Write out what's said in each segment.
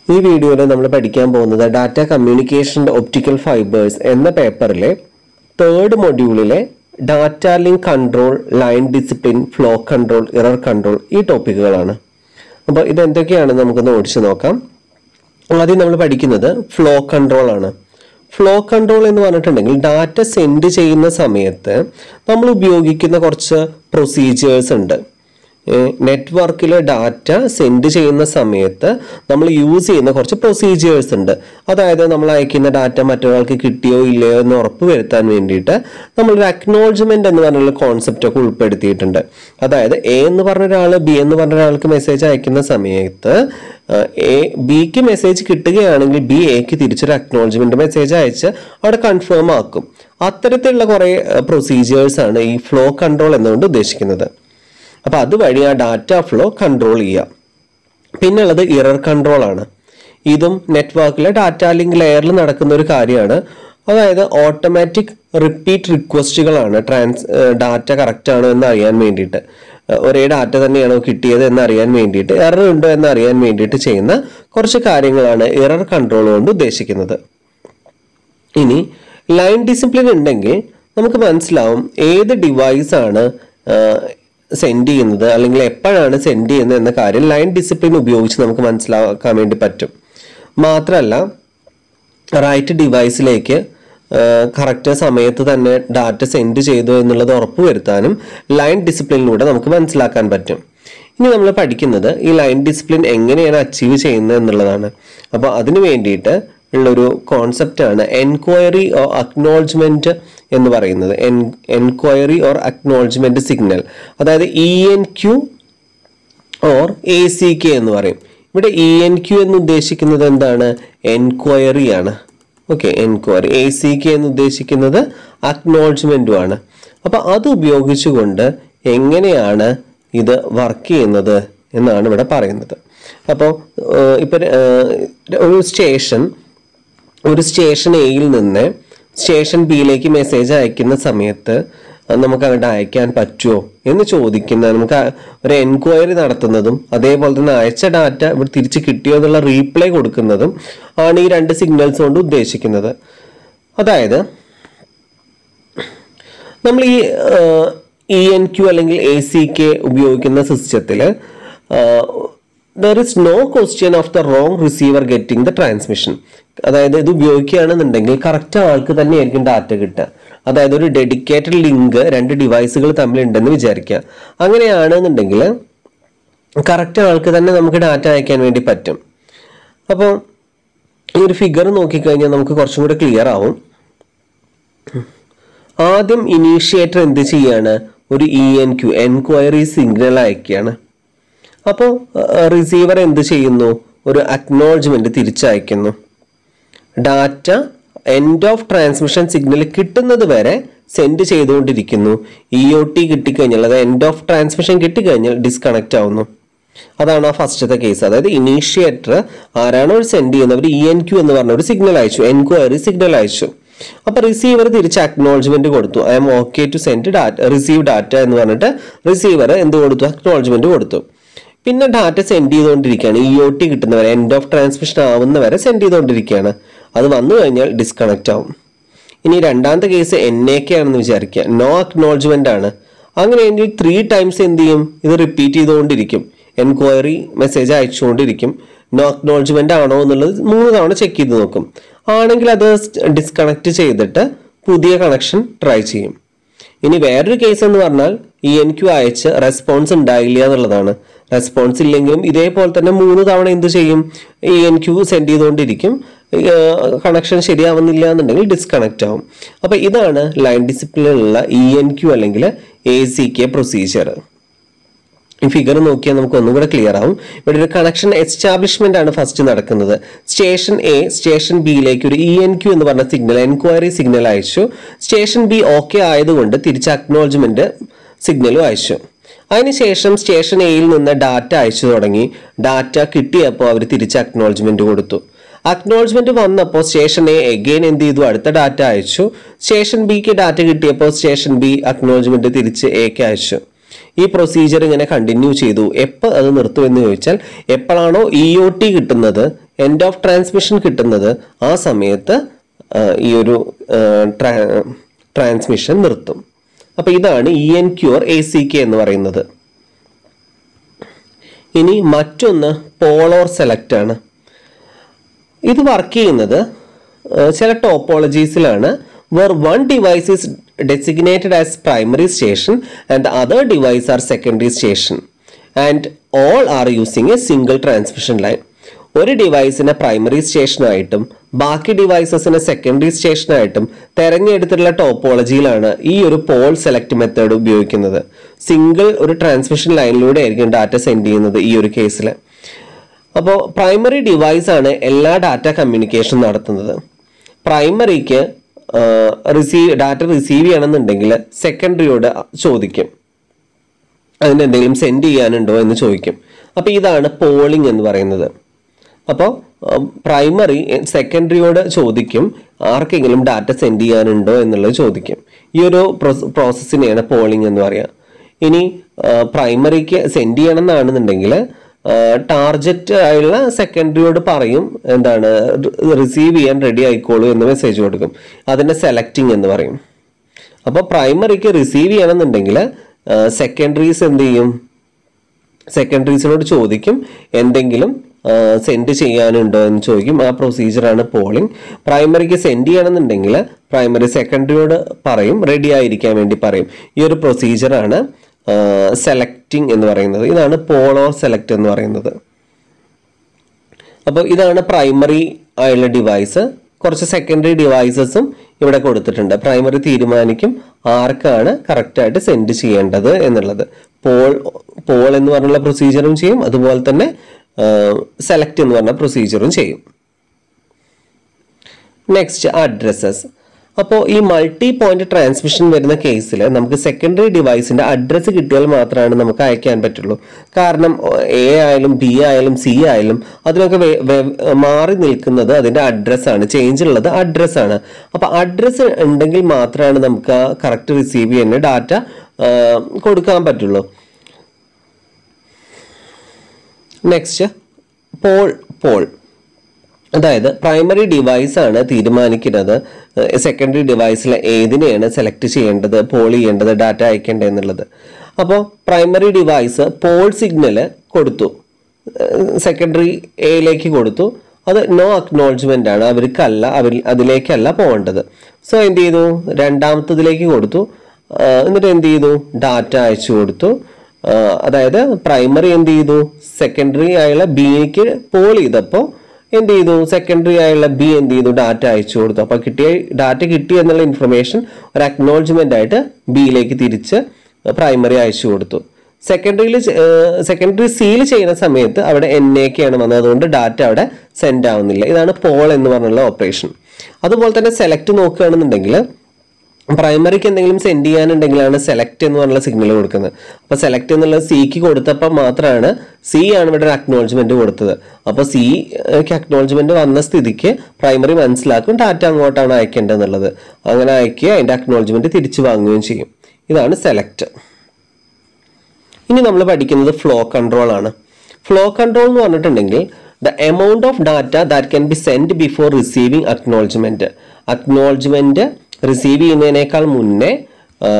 ഈ വീഡിയോയിൽ നമ്മൾ പഠിക്കാൻ പോകുന്നത് ഡാറ്റ കമ്മ്യൂണിക്കേഷൻ്റെ ഒപ്റ്റിക്കൽ ഫൈബേഴ്സ് എന്ന പേപ്പറിലെ തേർഡ് മൊഡ്യൂളിലെ data link control line discipline flow control error control ഈ ടോപ്പിക്കുകളാണ് അപ്പോൾ ഇതെന്തൊക്കെയാണെന്ന് നമുക്കൊന്ന് ഓടിച്ചു നോക്കാം ആദ്യം നമ്മൾ പഠിക്കുന്നത് ഫ്ലോ കൺട്രോൾ ആണ് ഫ്ലോ കൺട്രോൾ എന്ന് പറഞ്ഞിട്ടുണ്ടെങ്കിൽ ഡാറ്റ സെൻഡ് ചെയ്യുന്ന സമയത്ത് നമ്മൾ ഉപയോഗിക്കുന്ന കുറച്ച് പ്രൊസീജിയേഴ്സ് ഉണ്ട് നെറ്റ്വർക്കിൽ ഡാറ്റ സെൻഡ് ചെയ്യുന്ന സമയത്ത് നമ്മൾ യൂസ് ചെയ്യുന്ന കുറച്ച് പ്രൊസീജിയേഴ്സ് ഉണ്ട് അതായത് നമ്മൾ അയക്കുന്ന ഡാറ്റ മറ്റൊരാൾക്ക് കിട്ടിയോ ഇല്ലയോ എന്ന് ഉറപ്പ് വരുത്താൻ വേണ്ടിയിട്ട് നമ്മളൊരു അക്നോളജ്മെന്റ് എന്ന് പറഞ്ഞുള്ള കോൺസെപ്റ്റ് ഒക്കെ ഉൾപ്പെടുത്തിയിട്ടുണ്ട് അതായത് എ എന്ന് പറഞ്ഞ ഒരാൾ ബി എന്ന് പറഞ്ഞ ഒരാൾക്ക് മെസ്സേജ് അയക്കുന്ന സമയത്ത് എ ബിക്ക് മെസ്സേജ് കിട്ടുകയാണെങ്കിൽ ബി എക്ക് തിരിച്ചൊരു അക്നോളജ്മെന്റ് മെസ്സേജ് അയച്ച് അവിടെ കൺഫേം ആക്കും അത്തരത്തിലുള്ള കുറേ പ്രൊസീജിയേഴ്സ് ആണ് ഈ ഫ്ലോ കൺട്രോൾ എന്നുകൊണ്ട് ഉദ്ദേശിക്കുന്നത് അപ്പോൾ അതുവഴി ആ ഡാറ്റ ഫ്ലോ കൺട്രോൾ ചെയ്യാം പിന്നെ ഉള്ളത് ഇറർ കൺട്രോൾ ആണ് ഇതും നെറ്റ്വർക്കിലെ ഡാറ്റ ലിങ്ക് ലെയറിൽ നടക്കുന്ന ഒരു കാര്യമാണ് അതായത് ഓട്ടോമാറ്റിക് റിപ്പീറ്റ് റിക്വസ്റ്റുകളാണ് ട്രാൻസ് ഡാറ്റ കറക്റ്റ് ആണോ എന്ന് അറിയാൻ വേണ്ടിയിട്ട് ഒരേ ഡാറ്റ തന്നെയാണോ കിട്ടിയത് എന്ന് അറിയാൻ വേണ്ടിയിട്ട് എറർ ഉണ്ടോ എന്ന് അറിയാൻ വേണ്ടിയിട്ട് ചെയ്യുന്ന കുറച്ച് കാര്യങ്ങളാണ് ഇറർ കൺട്രോൾ കൊണ്ട് ഉദ്ദേശിക്കുന്നത് ഇനി ലൈൻ ഡിസിപ്ലിൻ ഉണ്ടെങ്കിൽ നമുക്ക് മനസ്സിലാവും ഏത് ഡിവൈസാണ് സെൻഡ് ചെയ്യുന്നത് അല്ലെങ്കിൽ എപ്പോഴാണ് സെൻഡ് ചെയ്യുന്നത് എന്ന കാര്യം ലൈൻ ഡിസിപ്ലിൻ ഉപയോഗിച്ച് നമുക്ക് മനസ്സിലാക്കാൻ വേണ്ടി പറ്റും മാത്രമല്ല റൈറ്റ് ഡിവൈസിലേക്ക് കറക്റ്റ് സമയത്ത് തന്നെ ഡാറ്റ സെൻഡ് ചെയ്തു എന്നുള്ളത് ഉറപ്പുവരുത്താനും ലൈൻ ഡിസിപ്ലിനിലൂടെ നമുക്ക് മനസ്സിലാക്കാൻ പറ്റും ഇനി നമ്മൾ പഠിക്കുന്നത് ഈ ലൈൻ ഡിസിപ്ലിൻ എങ്ങനെയാണ് അച്ചീവ് ചെയ്യുന്നത് എന്നുള്ളതാണ് അപ്പോൾ അതിന് വേണ്ടിയിട്ട് ഉള്ളൊരു കോൺസെപ്റ്റാണ് എൻക്വയറി ഓർ അക്നോളജ്മെന്റ് എന്ന് പറയുന്നത് എൻക്വയറി ഓർ അക്നോളജ്മെന്റ് സിഗ്നൽ അതായത് E N Q or A C K എന്ന് പറയും ഇവിടെ ഇ എൻ ക്യു എന്ന് ഉദ്ദേശിക്കുന്നത് എന്താണ് എൻക്വയറി ആണ് okay enquiry A C K എന്ന് ഉദ്ദേശിക്കുന്നത് അക്നോളജ്മെന്റും ആണ് അപ്പോൾ അത് ഉപയോഗിച്ചുകൊണ്ട് എങ്ങനെയാണ് ഇത് വർക്ക് ചെയ്യുന്നത് എന്നാണ് ഇവിടെ പറയുന്നത് അപ്പോൾ ഇപ്പം ഒരു സ്റ്റേഷൻ ഒരു സ്റ്റേഷൻ എയിൽ നിന്ന് സ്റ്റേഷൻ ബിയിലേക്ക് മെസ്സേജ് അയക്കുന്ന സമയത്ത് നമുക്ക് അങ്ങോട്ട് അയക്കാൻ പറ്റുമോ എന്ന് ചോദിക്കുന്ന നമുക്ക് ഒരു എൻക്വയറി നടത്തുന്നതും അതേപോലെ തന്നെ അയച്ച ഡാറ്റ ഇവിടെ തിരിച്ച് കിട്ടിയോ എന്നുള്ള റീപ്ലൈ കൊടുക്കുന്നതും ആണ് ഈ രണ്ട് സിഗ്നൽസ് കൊണ്ട് ഉദ്ദേശിക്കുന്നത് അതായത് നമ്മൾ ഈ ഇ എൻ ക്യു അല്ലെങ്കിൽ എ സി കെ ഉപയോഗിക്കുന്ന സിസ്റ്റത്തിൽ there is no question of the wrong receiver getting the transmission അതായത് ഇത് ഉപയോഗിക്കുകയാണെന്നുണ്ടെങ്കിൽ കറക്റ്റ് ആൾക്ക് തന്നെയായിരിക്കും ഡാറ്റ കിട്ടുക അതായത് ഒരു ഡെഡിക്കേറ്റഡ് ലിങ്ക് രണ്ട് ഡിവൈസുകൾ തമ്മിലുണ്ടെന്ന് വിചാരിക്കുക അങ്ങനെയാണെന്നുണ്ടെങ്കിൽ കറക്റ്റ് ആൾക്ക് തന്നെ നമുക്ക് ഡാറ്റ അയക്കാൻ വേണ്ടി പറ്റും അപ്പോൾ ഈ ഒരു ഫിഗർ നോക്കിക്കഴിഞ്ഞാൽ നമുക്ക് കുറച്ചും കൂടി ക്ലിയർ ആവും ആദ്യം ഇനീഷ്യേറ്റർ എന്ത് ചെയ്യാണ് ഒരു E N Q enquiry signal അയക്കുകയാണ് അപ്പോൾ റിസീവർ എന്ത് ചെയ്യുന്നു ഒരു അക്നോളജ്മെന്റ് തിരിച്ചയക്കുന്നു data end of transmission signal കിട്ടുന്നത് വരെ സെൻഡ് ചെയ്തുകൊണ്ടിരിക്കുന്നു ഇ ഒ ടി കിട്ടിക്കഴിഞ്ഞാൽ അതായത് എൻഡ് ഓഫ് ട്രാൻസ്മിഷൻ കിട്ടിക്കഴിഞ്ഞാൽ ഡിസ്കണക്ട് ആവുന്നു അതാണ് ആ ഫസ്റ്റത്തെ കേസ് അതായത് ഇനീഷ്യേറ്റർ ആരാണോ സെൻഡ് ചെയ്യുന്നവർ ഇ എൻ ക്യു എന്ന് പറഞ്ഞ ഒരു സിഗ്നൽ അയച്ചു എൻക്വയറി സിഗ്നൽ അയച്ചു അപ്പൊ റിസീവർ തിരിച്ച് അക്നോളജ്മെന്റ് കൊടുത്തു I'm okay to send data receive data എന്ന് പറഞ്ഞിട്ട് റിസീവർ എന്ത് കൊടുത്തു അക്നോളജ്മെന്റ് കൊടുത്തു പിന്നെ ഡാറ്റ സെൻഡ് ചെയ്തുകൊണ്ടിരിക്കുകയാണ് ഇ ഒ ടി കിട്ടുന്നവരെ എൻഡ് ഓഫ് ട്രാൻസ്മിഷൻ ആവുന്നവരെ സെൻഡ് ചെയ്തുകൊണ്ടിരിക്കുകയാണ് അത് വന്നു കഴിഞ്ഞാൽ ഡിസ്കണക്ട് ആവും ഇനി രണ്ടാമത്തെ കേസ് എൻ എ കെ ആണെന്ന് വിചാരിക്കുക നോ അക്നോളജ്മെന്റ് ആണ് അങ്ങനെയെങ്കിൽ ത്രീ ടൈംസ് എന്ത് ചെയ്യും ഇത് റിപ്പീറ്റ് ചെയ്തുകൊണ്ടിരിക്കും എൻക്വയറി മെസ്സേജ് അയച്ചുകൊണ്ടിരിക്കും നോ അക്നോളജ്മെന്റ് ആണോ എന്നുള്ളത് മൂന്ന് തവണ ചെക്ക് ചെയ്ത് നോക്കും ആണെങ്കിൽ അത് ഡിസ്കണക്ട് ചെയ്തിട്ട് പുതിയ കണക്ഷൻ ട്രൈ ചെയ്യും ഇനി വേറൊരു കേസ് എന്ന് പറഞ്ഞാൽ ഇ എൻ ക്യു അയച്ച് റെസ്പോൺസ് ഉണ്ടായില്ല എന്നുള്ളതാണ് റെസ്പോൺസ് ഇല്ലെങ്കിലും ഇതേപോലെ തന്നെ മൂന്ന് തവണ എന്ത് ചെയ്യും ഇ എൻ ക്യു സെൻഡ് ചെയ്തുകൊണ്ടിരിക്കും കണക്ഷൻ ശരിയാവുന്നില്ല എന്നുണ്ടെങ്കിൽ ഡിസ്കണക്ട് ആവും അപ്പൊ ഇതാണ് ലൈൻ ഡിസിപ്ലിനുള്ള ഇ എൻ ക്യു അല്ലെങ്കിൽ എ സി കെ പ്രൊസീജിയർ ഈ ഫിഗർ നോക്കിയാൽ നമുക്ക് ഒന്നും കൂടെ ക്ലിയർ ആവും ഇവിടെ ഒരു കണക്ഷൻ എസ്റ്റാബ്ലിഷ്മെന്റ് ആണ് ഫസ്റ്റ് നടക്കുന്നത് സ്റ്റേഷൻ എ സ്റ്റേഷൻ ബിയിലേക്ക് ഒരു ഇ എൻ ക്യു എന്ന് പറഞ്ഞ സിഗ്നൽ എൻക്വയറി സിഗ്നൽ അയച്ചു സ്റ്റേഷൻ ബി ഓക്കെ ആയതുകൊണ്ട് തിരിച്ച് അക്നോളജ്മെന്റ് സിഗ്നലും അയച്ചു അതിനുശേഷം സ്റ്റേഷൻ എയിൽ നിന്ന് ഡാറ്റ അയച്ചു തുടങ്ങി ഡാറ്റ കിട്ടിയപ്പോൾ അവർ തിരിച്ച് അക്നോളജ്മെന്റ് കൊടുത്തു അക്നോളജ്മെന്റ് വന്നപ്പോൾ സ്റ്റേഷൻ എ എഗെയിൻ എന്ത് ചെയ്തു അടുത്ത ഡാറ്റ അയച്ചു സ്റ്റേഷൻ ബിക്ക് ഡാറ്റ കിട്ടിയപ്പോൾ സ്റ്റേഷൻ ബി അക്നോളജ്മെന്റ് തിരിച്ച് എക്ക് അയച്ചു ഈ പ്രൊസീജിയർ ഇങ്ങനെ കണ്ടിന്യൂ ചെയ്തു എപ്പോൾ അത് നിർത്തുമെന്ന് ചോദിച്ചാൽ എപ്പോഴാണോ ഇ ഒ ടി കിട്ടുന്നത് എൻഡ് ഓഫ് ട്രാൻസ്മിഷൻ കിട്ടുന്നത് ആ സമയത്ത് ആ, ഈ ഒരു ട്രാൻസ്മിഷൻ നിർത്തും അപ്പോൾ ഇതാണ് E N Q A C K എന്ന് പറയുന്നത് ഇനി മറ്റൊന്ന് പോളോർ സെലക്ട് ആണ് ഇത് വർക്ക് ചെയ്യുന്നത് ഏഹ്, ചില ടോപ്പോളജീസിലാണ് where one device is designated as primary station and the other device are secondary station and all are using a single transmission line ഒരു ഡിവൈസിനെ പ്രൈമറി സ്റ്റേഷനായിട്ടും ബാക്കി ഡിവൈസസിനെ സെക്കൻഡറി സ്റ്റേഷനായിട്ടും തെരഞ്ഞെടുത്തിട്ടുള്ള ടോപ്പോളജിയിലാണ് ഈ ഒരു പോൾ സെലക്ട് മെത്തേഡ് ഉപയോഗിക്കുന്നത് സിംഗിൾ ഒരു ട്രാൻസ്മിഷൻ ലൈനിലൂടെ ആയിരിക്കും ഡാറ്റ സെൻഡ് ചെയ്യുന്നത് ഈ ഒരു കേസിൽ അപ്പോൾ പ്രൈമറി ഡിവൈസ് ആണ് എല്ലാ ഡാറ്റ കമ്മ്യൂണിക്കേഷൻ നടത്തുന്നത് പ്രൈമറിക്ക് റിസീവ് ഡാറ്റ റിസീവ് ചെയ്യണമെന്നുണ്ടെങ്കിൽ സെക്കൻഡറിയോട് ചോദിക്കും അതിന് എന്തെങ്കിലും സെൻഡ് ചെയ്യാനുണ്ടോ എന്ന് ചോദിക്കും അപ്പോൾ ഇതാണ് പോളിംഗ് എന്ന് പറയുന്നത് അപ്പോൾ പ്രൈമറി സെക്കൻഡറിയോട് ചോദിക്കും ആർക്കെങ്കിലും ഡാറ്റ സെൻഡ് ചെയ്യാനുണ്ടോ എന്നുള്ളത് ചോദിക്കും ഈ ഒരു പ്രോസസ്സിനെയാണ് പോളിംഗ് എന്ന് പറയുക ഇനി പ്രൈമറിക്ക് സെൻഡ് ചെയ്യണം എന്നാണെന്നുണ്ടെങ്കിൽ ടാർജറ്റ് ആയുള്ള സെക്കൻഡറിയോട് പറയും എന്താണ് റിസീവ് ചെയ്യാൻ റെഡി ആയിക്കോളൂ എന്ന് മെസ്സേജ് കൊടുക്കും അതിനെ സെലക്ടിങ് എന്ന് പറയും അപ്പോൾ പ്രൈമറിക്ക് റിസീവ് ചെയ്യണമെന്നുണ്ടെങ്കിൽ സെക്കൻഡറീസ് എന്ത് ചെയ്യും സെക്കൻഡറീസിനോട് ചോദിക്കും എന്തെങ്കിലും സെൻഡ് ചെയ്യാനുണ്ടോ എന്ന് ചോദിക്കും ആ പ്രൊസീജിയറാണ് പോളിംഗ് പ്രൈമറിക്ക് സെൻഡ് ചെയ്യണമെന്നുണ്ടെങ്കിൽ പ്രൈമറി സെക്കൻഡറിയോട് പറയും റെഡി ആയിരിക്കാൻ വേണ്ടി പറയും ഈ ഒരു പ്രൊസീജിയറാണ് സെലക്ടിങ് എന്ന് പറയുന്നത് ഇതാണ് പോളോ സെലക്ട് എന്ന് പറയുന്നത് അപ്പോൾ ഇതാണ് പ്രൈമറി ആയുള്ള ഡിവൈസ് കുറച്ച് സെക്കൻഡറി ഡിവൈസസും ഇവിടെ കൊടുത്തിട്ടുണ്ട് പ്രൈമറി തീരുമാനിക്കും ആർക്കാണ് കറക്റ്റായിട്ട് സെൻഡ് ചെയ്യേണ്ടത് എന്നുള്ളത് പോൾ പോൾ എന്ന് പറഞ്ഞുള്ള പ്രൊസീജിയറും ചെയ്യും അതുപോലെ തന്നെ സെലക്ട് എന്ന് പറഞ്ഞ പ്രൊസീജിയറും ചെയ്യും നെക്സ്റ്റ് അഡ്രസ്സസ് അപ്പോൾ ഈ മൾട്ടി പോയിന്റ് ട്രാൻസ്മിഷൻ വരുന്ന കേസിൽ നമുക്ക് സെക്കൻഡറി ഡിവൈസിന്റെ അഡ്രസ്സ് കിട്ടിയാൽ മാത്രമാണ് നമുക്ക് അയക്കാൻ പറ്റുള്ളൂ കാരണം എ ആയാലും ബി ആയാലും സി ആയാലും അതിനൊക്കെ വേ- വേ- മാറി നിൽക്കുന്നത് അതിന്റെ അഡ്രസ്സാണ് ചേഞ്ച് ഉള്ളത് അഡ്രസ്സാണ് അപ്പോൾ അഡ്രസ്സ് ഉണ്ടെങ്കിൽ മാത്രമാണ് നമുക്ക് ആ കറക്റ്റ് റിസീവ് ചെയ്യുന്ന ഡാറ്റ കൊടുക്കാൻ പറ്റുള്ളൂ നെക്സ്റ്റ് പോൾ പോൾ അതായത് പ്രൈമറി ഡിവൈസ് ആണ് തീരുമാനിക്കുന്നത് സെക്കൻഡറി ഡിവൈസിൽ ഏതിനെയാണ് സെലക്ട് ചെയ്യേണ്ടത് പോൾ ചെയ്യേണ്ടത് ഡാറ്റ അയക്കേണ്ടത് എന്നുള്ളത് അപ്പോൾ പ്രൈമറി ഡിവൈസ് പോൾ സിഗ്നൽ കൊടുത്തു സെക്കൻഡറി എയിലേക്ക് കൊടുത്തു അത് നോ അക്നോളജ്മെന്റ് ആണ് അവർക്കല്ല അവർ അതിലേക്കല്ല പോകേണ്ടത് സോ എന്ത് ചെയ്തു രണ്ടാമത്തതിലേക്ക് കൊടുത്തു ആ, എന്നിട്ട് എന്ത് ചെയ്തു ഡാറ്റ അയച്ചു കൊടുത്തു ആ, അതായത് പ്രൈമറി എന്ത് ചെയ്തു സെക്കൻഡറി ആയുള്ള ബിക്ക് പോൾ ചെയ്തപ്പോൾ എന്ത് ചെയ്തു സെക്കൻഡറി ആയുള്ള ബി എന്ത് ചെയ്തു ഡാറ്റ അയച്ചു കൊടുത്തു അപ്പോൾ കിട്ടിയ ഡാറ്റ കിട്ടി എന്നുള്ള ഇൻഫർമേഷൻ ഒരു അക്നോളജ്മെന്റ് ആയിട്ട് ബിയിലേക്ക് തിരിച്ച് പ്രൈമറി അയച്ചു കൊടുത്തു സെക്കൻഡറിയിൽ സെക്കൻഡറി സീൽ ചെയ്യുന്ന സമയത്ത് അവിടെ എൻ എക്കെയാണ് വന്നത് അതുകൊണ്ട് ഡാറ്റ അവിടെ സെൻഡ് ആവുന്നില്ല ഇതാണ് പോൾ എന്ന് പറഞ്ഞുള്ള ഓപ്പറേഷൻ അതുപോലെ തന്നെ സെലക്ട് നോക്കുകയാണെന്നുണ്ടെങ്കിൽ പ്രൈമറിക്ക് എന്തെങ്കിലും സെൻഡ് ചെയ്യാനുണ്ടെങ്കിലാണ് സെലക്ട് എന്ന് പറഞ്ഞുള്ള സിഗ്നൽ കൊടുക്കുന്നത് അപ്പോൾ സെലക്ട് എന്നുള്ളത് സിക്ക് കൊടുത്തപ്പോൾ മാത്രമാണ് സി ആണ് ഇവിടെ ഒരു അക്നോളജ്മെന്റ് കൊടുത്തത് അപ്പോൾ സിക്ക് അക്നോളജ്മെന്റ് വന്ന സ്ഥിതിക്ക് പ്രൈമറി മനസ്സിലാക്കും ഡാറ്റ അങ്ങോട്ടാണ് അയക്കേണ്ടത് എന്നുള്ളത് അങ്ങനെ അയക്കുക അതിന്റെ അക്നോളജ്മെന്റ് തിരിച്ചു വാങ്ങുകയും ചെയ്യും ഇതാണ് സെലക്ട് ഇനി നമ്മൾ പഠിക്കുന്നത് ഫ്ലോ കൺട്രോൾ ആണ് ഫ്ലോ കൺട്രോൾ എന്ന് പറഞ്ഞിട്ടുണ്ടെങ്കിൽ the amount of data that can be send before receiving acknowledgement acknowledgement receive ചെയ്യുന്നതിനേക്കാൾ മുന്നേ ആ,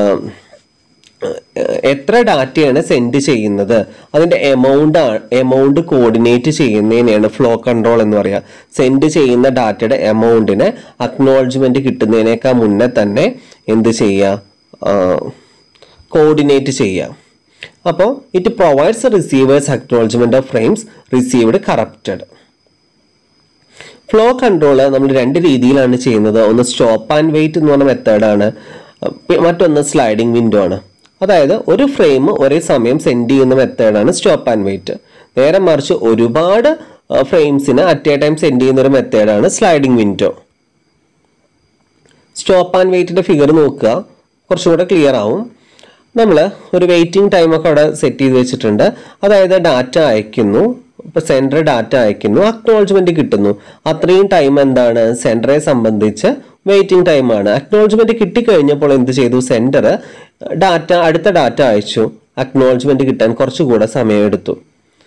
എത്ര ഡാറ്റയാണ് സെൻഡ് ചെയ്യുന്നത് അതിന്റെ എമൗണ്ട് എമൗണ്ട് കോർഡിനേറ്റ് ചെയ്യുന്നതിനെയാണ് ഫ്ലോ കൺട്രോൾ എന്ന് പറയുക സെൻഡ് ചെയ്യുന്ന ഡാറ്റയുടെ എമൗണ്ടിന് അക്നോളജ്മെന്റ് കിട്ടുന്നതിനേക്കാൾ മുന്നേ തന്നെ എന്ത് ചെയ്യുക കോർഡിനേറ്റ് ചെയ്യുക അപ്പോൾ it provides receivers acknowledgement of frames received corrupted flow control നമ്മൾ രണ്ട് രീതിയിലാണ് ചെയ്യുന്നത് ഒന്ന് സ്റ്റോപ്പ് ആൻഡ് വെയിറ്റ് എന്ന് പറഞ്ഞ മെത്തേഡാണ് മറ്റൊന്ന് സ്ലൈഡിംഗ് വിൻഡോ ആണ് അതായത് ഒരു ഫ്രെയിം ഒരേ സമയം സെൻഡ് ചെയ്യുന്ന മെത്തേഡാണ് സ്റ്റോപ്പ് ആൻഡ് വെയിറ്റ് നേരെ മറിച്ച് ഒരുപാട് ഫ്രെയിംസിന് അറ്റ് എ ടൈം സെൻഡ് ചെയ്യുന്ന ഒരു മെത്തേഡാണ് സ്ലൈഡിംഗ് വിൻഡോ സ്റ്റോപ്പ് ആൻഡ് വെയിറ്റിന്റെ ഫിഗർ നോക്കുക കുറച്ചും കൂടെ ക്ലിയർ ആവും നമ്മൾ ഒരു വെയിറ്റിംഗ് ടൈമൊക്കെ അവിടെ സെറ്റ് ചെയ്ത് വെച്ചിട്ടുണ്ട് അതായത് ഡാറ്റ അയക്കുന്നു ഇപ്പൊ സെൻറ്റർ ഡാറ്റ അയക്കുന്നു അക്നോളജ്മെന്റ് കിട്ടുന്നു അത്രയും ടൈം എന്താണ് സെൻറ്ററെ സംബന്ധിച്ച് വെയിറ്റിംഗ് ടൈമാണ് അക്നോളജ്മെന്റ് കിട്ടിക്കഴിഞ്ഞപ്പോൾ എന്ത് ചെയ്തു സെൻറ്റർ ഡാറ്റ അടുത്ത ഡാറ്റ അയച്ചു അക്നോളജ്മെന്റ് കിട്ടാൻ കുറച്ചുകൂടെ സമയമെടുത്തു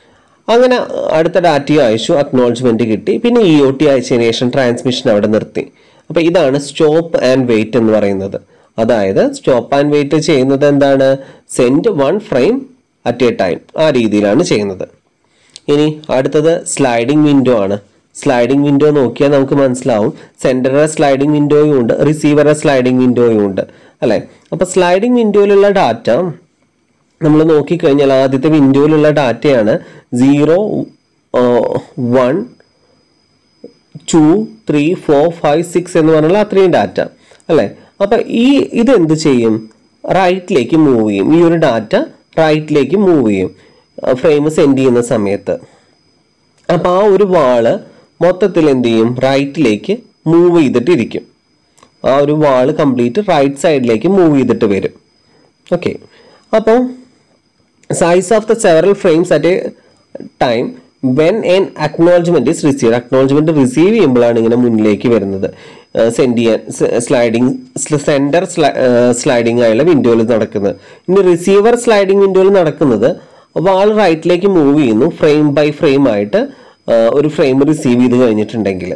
അങ്ങനെ അടുത്ത ഡാറ്റയും അയച്ചു അക്നോളജ്മെന്റ് കിട്ടി പിന്നെ ഇ ഒ ടി അയച്ചതിന് ശേഷം ട്രാൻസ്മിഷൻ അവിടെ നിർത്തി അപ്പോൾ ഇതാണ് സ്റ്റോപ്പ് ആൻഡ് വെയിറ്റ് എന്ന് പറയുന്നത് അതായത് സ്റ്റോപ്പ് ആൻഡ് വെയിറ്റ് ചെയ്യുന്നത് എന്താണ് send one frame at a time ആ രീതിയിലാണ് ചെയ്യുന്നത് ഇനി അടുത്തത് സ്ലൈഡിംഗ് വിൻഡോ ആണ് സ്ലൈഡിംഗ് വിൻഡോ നോക്കിയാൽ നമുക്ക് മനസ്സിലാവും സെൻറ്ററിലെ സ്ലൈഡിംഗ് വിൻഡോയും ഉണ്ട് റിസീവറെ സ്ലൈഡിംഗ് വിൻഡോയും ഉണ്ട് അല്ലേ അപ്പോൾ സ്ലൈഡിംഗ് വിൻഡോയിലുള്ള ഡാറ്റ നമ്മൾ നോക്കിക്കഴിഞ്ഞാൽ ആദ്യത്തെ വിൻഡോയിലുള്ള ഡാറ്റയാണ് zero one two three four five six എന്ന് പറഞ്ഞാൽ അത്രയും ഡാറ്റ അല്ലേ അപ്പം ഈ ഇത് എന്ത് ചെയ്യും റൈറ്റിലേക്ക് മൂവ് ചെയ്യും ഈ ഒരു ഡാറ്റ റൈറ്റിലേക്ക് മൂവ് ചെയ്യും ഫ്രെയിം സെൻഡ് ചെയ്യുന്ന സമയത്ത് അപ്പം ആ ഒരു വാള് മൊത്തത്തിൽ എന്ത് ചെയ്യും റൈറ്റിലേക്ക് മൂവ് ചെയ്തിട്ടിരിക്കും ആ ഒരു വാള് കംപ്ലീറ്റ് റൈറ്റ് സൈഡിലേക്ക് മൂവ് ചെയ്തിട്ട് വരും ഓക്കെ അപ്പോൾ size of the several frames at a time when an acknowledgement is receive acknowledgement receive ചെയ്യുമ്പോഴാണ് ഇങ്ങനെ മുന്നിലേക്ക് വരുന്നത് സെൻഡ് ചെയ്യാൻ സ്ലൈഡിങ് സെൻറ്റർ സ്ലൈഡിംഗ് ആയുള്ള വിൻഡോയിൽ നടക്കുന്നത് ഇനി റിസീവർ സ്ലൈഡിംഗ് വിൻഡോയിൽ നടക്കുന്നത് വാൾ റൈറ്റിലേക്ക് മൂവ് ചെയ്യുന്നു ഫ്രെയിം ബൈ ഫ്രെയിം ആയിട്ട് ആ, ഒരു ഫ്രെയിം റിസീവ് ചെയ്ത് കഴിഞ്ഞിട്ടുണ്ടെങ്കിൽ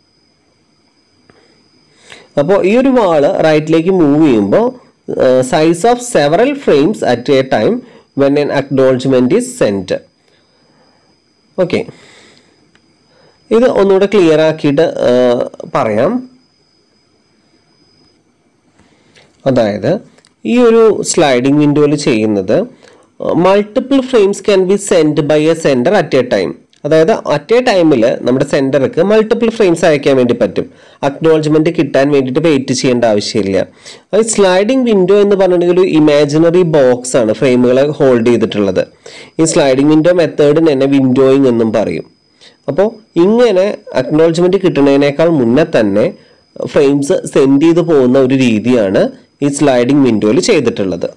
അപ്പോൾ ഈ ഒരു വാള് റൈറ്റിലേക്ക് മൂവ് ചെയ്യുമ്പോൾ size of several frames at a time when an acknowledgement is sent okay ഇത് ഒന്നുകൂടെ ക്ലിയർ ആക്കിയിട്ട് ആ, പറയാം അതായത് ഈ ഒരു സ്ലൈഡിംഗ് വിൻഡോയിൽ ചെയ്യുന്നത് multiple frames can be send by a sender at a time അതായത് അറ്റ് എ ടൈമിൽ നമ്മുടെ സെൻറ്റർക്ക് മൾട്ടിപ്പിൾ ഫ്രെയിംസ് അയക്കാൻ വേണ്ടി പറ്റും അക്നോളജ്മെന്റ് കിട്ടാൻ വേണ്ടിയിട്ട് വെയിറ്റ് ചെയ്യേണ്ട ആവശ്യമില്ല അത് സ്ലൈഡിംഗ് വിൻഡോ എന്ന് പറഞ്ഞിട്ടുണ്ടെങ്കിൽ ഒരു ഇമാജിനറി ബോക്സ് ആണ് ഫ്രെയിമുകളെ ഹോൾഡ് ചെയ്തിട്ടുള്ളത് ഈ സ്ലൈഡിംഗ് വിൻഡോ മെത്തേഡിന് തന്നെ വിൻഡോയിങ് എന്നും പറയും അപ്പോൾ ഇങ്ങനെ അക്നോളജ്മെന്റ് കിട്ടുന്നതിനേക്കാൾ മുന്നേ തന്നെ ഫ്രെയിംസ് സെൻഡ് ചെയ്ത് പോകുന്ന ഒരു രീതിയാണ് ഈ സ്ലൈഡിംഗ് വിൻഡോയിൽ ചെയ്തിട്ടുള്ളത്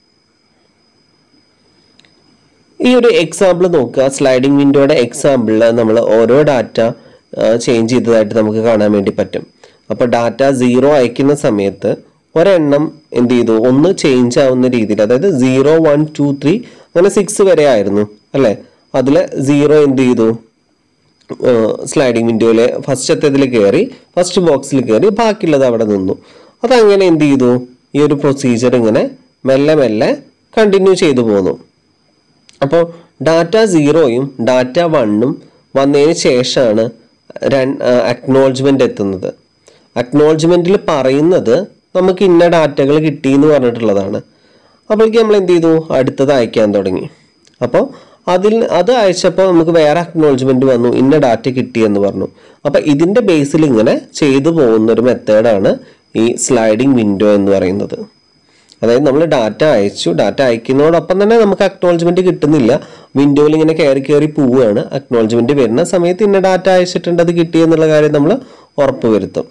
ഈ ഒരു എക്സാമ്പിൾ നോക്കുക സ്ലൈഡിംഗ് വിൻഡോയുടെ എക്സാമ്പിളിൽ നമ്മൾ ഓരോ ഡാറ്റ ചേഞ്ച് ചെയ്തതായിട്ട് നമുക്ക് കാണാൻ വേണ്ടി പറ്റും അപ്പോൾ ഡാറ്റ സീറോ അയക്കുന്ന സമയത്ത് ഒരെണ്ണം എന്ത് ചെയ്തു ഒന്ന് ചേഞ്ച് ആവുന്ന രീതിയിൽ അതായത് സീറോ വൺ ടു ത്രീ അങ്ങനെ സിക്സ് വരെ ആയിരുന്നു അല്ലേ അതിൽ സീറോ എന്ത് ചെയ്തു സ്ലൈഡിംഗ് വിൻഡോയിലെ ഫസ്റ്റത്തേതിൽ കയറി ഫസ്റ്റ് ബോക്സിൽ കയറി ബാക്കിയുള്ളത് അവിടെ നിന്നു അതങ്ങനെ എന്ത് ചെയ്തു ഈ ഒരു പ്രൊസീജിയർ ഇങ്ങനെ മെല്ലെ മെല്ലെ കണ്ടിന്യൂ ചെയ്തു പോന്നു അപ്പോൾ ഡാറ്റ സീറോയും ഡാറ്റ വണ്ണും വന്നതിന് ശേഷമാണ് അക്നോളജ്മെന്റ് എത്തുന്നത് അക്നോളജ്മെന്റിൽ പറയുന്നത് നമുക്ക് ഇന്ന ഡാറ്റകൾ കിട്ടി എന്ന് പറഞ്ഞിട്ടുള്ളതാണ് അപ്പോഴേക്ക് നമ്മൾ എന്ത് ചെയ്തു അടുത്തത് അയക്കാൻ തുടങ്ങി അപ്പോൾ അതിൽ അത് അയച്ചപ്പോൾ നമുക്ക് വേറെ അക്നോളജ്മെന്റ് വന്നു ഇന്ന ഡാറ്റ കിട്ടി എന്ന് പറഞ്ഞു അപ്പോൾ ഇതിന്റെ ബേസിൽ ഇങ്ങനെ ചെയ്തു പോകുന്ന ഒരു മെത്തേഡാണ് ഈ സ്ലൈഡിംഗ് വിൻഡോ എന്ന് പറയുന്നത് അതായത് നമ്മൾ ഡാറ്റ അയച്ചു ഡാറ്റ അയക്കുന്നതോടൊപ്പം തന്നെ നമുക്ക് അക്നോളജ്മെന്റ് കിട്ടുന്നില്ല വിൻഡോയിൽ ഇങ്ങനെ കയറി കയറി പോവുകയാണ് അക്നോളജ്മെന്റ് വരുന്ന സമയത്ത് ഇന്ന ഡാറ്റ അയച്ചിട്ടുണ്ട് അത് കിട്ടി എന്നുള്ള കാര്യം നമ്മൾ ഉറപ്പ് വരുത്തും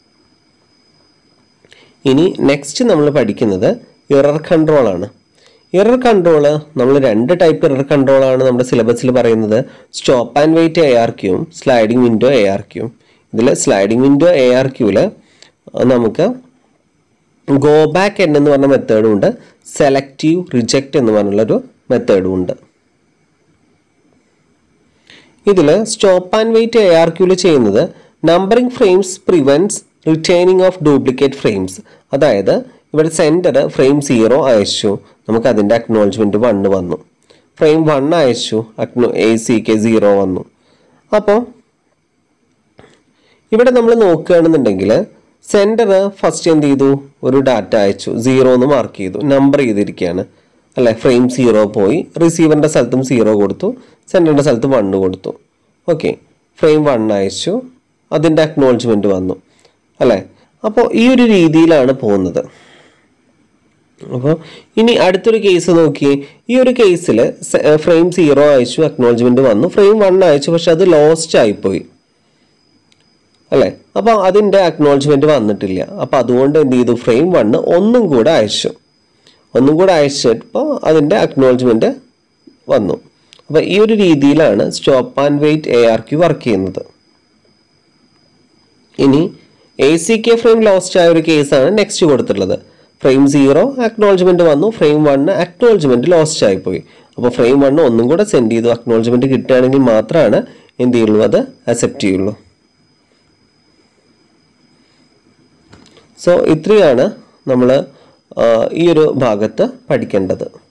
ഇനി നെക്സ്റ്റ് നമ്മൾ പഠിക്കുന്നത് ഇറർ കൺട്രോൾ ആണ് ഇറർ കൺട്രോൾ നമ്മൾ രണ്ട് ടൈപ്പ് ഇറർ കൺട്രോൾ ആണ് നമ്മുടെ സിലബസിൽ പറയുന്നത് stop and wait A R ക്യൂവും സ്ലൈഡിംഗ് വിൻഡോ എ ആർ ക്യൂവും ഇതിൽ സ്ലൈഡിംഗ് വിൻഡോ എ ആർ ക്യൂവിൽ നമുക്ക് ഗോ ബാക്ക് എൻ എന്ന് പറഞ്ഞ മെത്തേഡും ഉണ്ട് സെലക്റ്റീവ് റിജക്റ്റ് എന്ന് പറഞ്ഞുള്ളൊരു മെത്തേഡും ഉണ്ട് ഇതിൽ stop and wait A R ക്യൂല് ചെയ്യുന്നത് numbering frames prevents returning of duplicate frames അതായത് ഇവിടെ സെൻറ്റർ ഫ്രെയിം സീറോ അയച്ചു നമുക്ക് അതിൻ്റെ അക്നോളജ്മെൻറ്റ് വണ്ണ് വന്നു ഫ്രെയിം വൺ അയച്ചു ack A C K zero വന്നു അപ്പോൾ ഇവിടെ നമ്മൾ നോക്കുകയാണെന്നുണ്ടെങ്കിൽ സെൻറ്റർ ഫസ്റ്റ് എന്ത് ചെയ്തു ഒരു ഡാറ്റ അയച്ചു സീറോ എന്ന് മാർക്ക് ചെയ്തു നമ്പർ ചെയ്തിരിക്കുകയാണ് അല്ലെ ഫ്രെയിം സീറോ പോയി റിസീവറിൻ്റെ സ്ഥലത്തും സീറോ കൊടുത്തു സെൻറ്ററിൻ്റെ സ്ഥലത്ത് വണ്ണ് കൊടുത്തു ഓക്കെ ഫ്രെയിം വൺ അയച്ചു അതിൻ്റെ അക്നോളജ്മെൻറ്റ് വന്നു അല്ലേ അപ്പോൾ ഈ ഒരു രീതിയിലാണ് പോകുന്നത് അപ്പോൾ ഇനി അടുത്തൊരു കേസ് നോക്കിയേ ഈ ഒരു കേസിൽ ഫ്രെയിം സീറോ അയച്ചു അക്നോളജ്മെൻറ്റ് വന്നു ഫ്രെയിം വൺ അയച്ചു പക്ഷെ അത് ലോസ്റ്റ് ആയിപ്പോയി അല്ലേ അപ്പോൾ അതിൻ്റെ അക്നോളജ്മെൻറ്റ് വന്നിട്ടില്ല അപ്പോൾ അതുകൊണ്ട് എന്ത് ചെയ്തു ഫ്രെയിം വണ്ണ് ഒന്നും കൂടെ അയച്ചു ഒന്നും കൂടെ അയച്ചപ്പോൾ അതിൻ്റെ അക്നോളജ്മെൻറ്റ് വന്നു അപ്പോൾ ഈ ഒരു രീതിയിലാണ് stop and wait A R Q work ചെയ്യുന്നത് ഇനി A C K frame lost ആയ ഒരു കേസാണ് നെക്സ്റ്റ് കൊടുത്തിട്ടുള്ളത് ഫ്രെയിം സീറോ അക്നോളജ്മെൻറ്റ് വന്നു ഫ്രെയിം വണ്ണ് അക്നോളജ്മെൻറ്റ് ലോസ്റ്റ് ആയിപ്പോയി അപ്പോൾ ഫ്രെയിം വൺ ഒന്നും കൂടെ സെൻഡ് ചെയ്തു അക്നോളജ്മെന്റ് കിട്ടുകയാണെങ്കിൽ മാത്രമാണ് എന്ത് ചെയ്യുള്ളൂ അത് അക്സെപ്റ്റ് ചെയ്യുള്ളൂ സോ ഇത്രയാണ് നമ്മൾ ഈ ഒരു ഭാഗത്ത് പഠിക്കേണ്ടത്